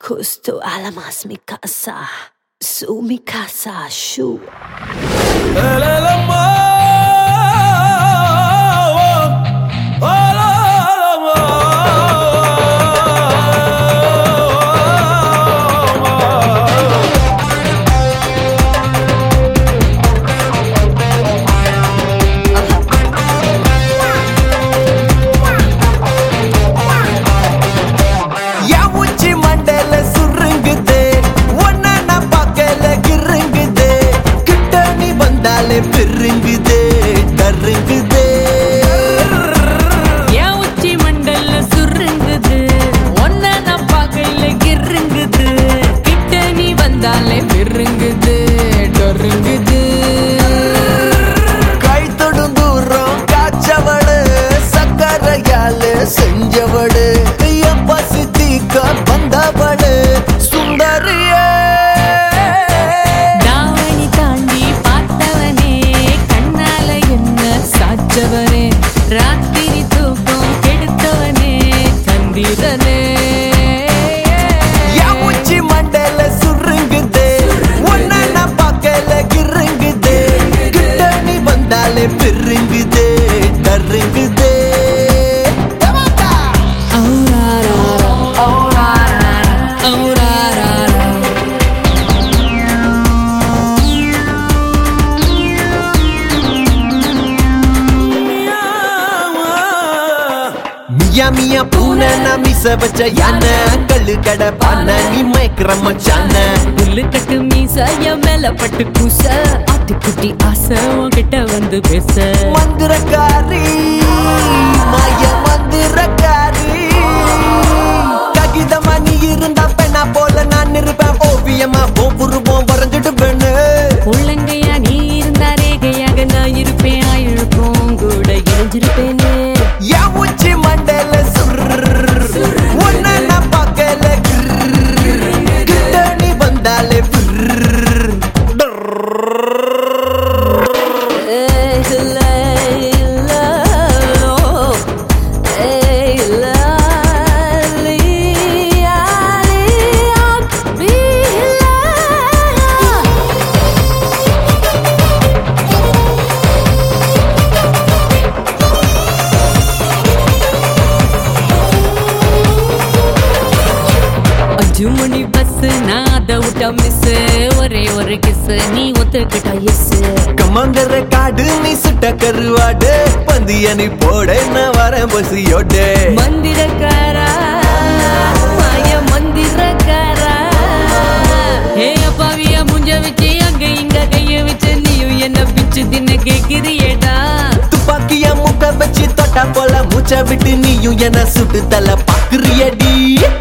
Justo alamas mi casa, su mi casa, shu. என் உச்சி மண்டையில சுருங்குது ஒன்ன நான் பார்க்கல கிருங்குது கிட்ட நீ வந்தாலே பெருங்குது தருங்குது என் உச்சி மண்டல்ல சுருங்குது ஒன்ன நான் பார்க்கல கிருங்குது கிட்ட நீ வந்தாலே பெருங்குது டொருங்குது கை தொடும் தூரம் காய்ச்சவளு சக்கரையால செஞ்சவளு என் பசி தீக்க வந்தவளு சுந்தரியே தாவணி தாண்டி பார்த்தவனே கண்ணால என்ன சாச்சவனே ராத்திரி தூக்கம் கெடுத்தவனே சந்திரனே என் உச்சி மண்டையில சுருங்குது ஒன்ன நான் பார்க்கல கிருங்குது கிட்ட நீ வந்தாலே பெருங்குது தருங்குது ஔராராரா, ஔராராரா, ஔராராரா. மியா மியா பூனை நான் மிச வச்ச யானை கல்லு கடை பானை நீ மயக்கிற மச்சான புல்லு கட்டு மீச என் மேல பட்டு கூச ஆட்டுக்குட்டி ஆசை உன்கிட்ட வந்து பேச மந்திரக்காரி மாய மந்திரக்காரி ககிதமா நீ இருந்தா பெண்ணா போல நான் இருப்பேன் ஓவியமா போ புருவம் வரைஞ்சிடுவேன்னு உள்ளங்கையா நீ இருந்தா ரேகையாக நான் இருப்பேன் ஆயிழுப்போம் கூட இணைஞ்சிருப்பேனே என் உச்சி மண்டையில சுர் ஒன்ன நான் பார்க்கல கிட்ட நீ வந்தாலே விர்ர். ஏய், லைலா, ஏய், லாலி, ஆலி, அபிலா. அஞ்சு மணி பஸ் நான் அதை விட்டா மிஸ் ஒரே ஒரு கிஸ் நீ ஒத்துக்கிட்டா எஸ் கம்மங்கர காடு நீ சுட்ட கருவாடு பந்திய நீ போட நான் வரேன் பசியோட மந்திரக்காரா மாய மந்திரக்காரா ஏ அப்பாவியா முஞ்ச வச்சு அங்க இங்க கைய வச்சு நீயும் என்ன பிச்சு தின்ன கேக்குறியேடா துப்பாக்கிய முக்க வச்சு தொட்டா போல மூச்ச விட்டு நீயும் என்ன சுட்டு தலை பாக்குறியடி